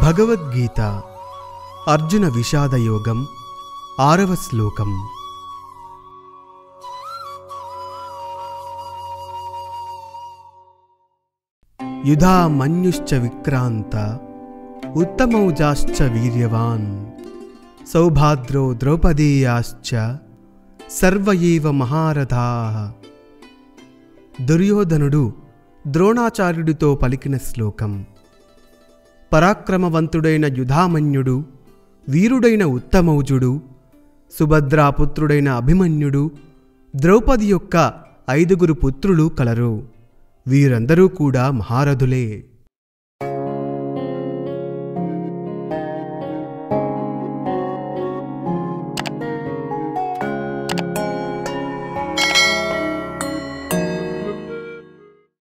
భగవద్గీత అర్జున విషాదయోగం ఆరవ శ్లోకం యుధా మన్యుశ్చ విక్రాంత ఉత్తమౌజాశ్చ వీర్యవాన్ సౌభాద్రో ద్రౌపదీయాశ్చ సర్వ ఏవ మహారథా దుర్యోధనుడు ద్రోణాచార్యుడితో పలికిన శ్లోకం పరాక్రమవంతుడైన యుధామన్యుడు వీరుడైన ఉత్తమౌజుడు సుభద్రాపుత్రుడైన అభిమన్యుడు ద్రౌపది యొక్క ఐదుగురు పుత్రులు కలరు వీరందరూ కూడా మహారథులే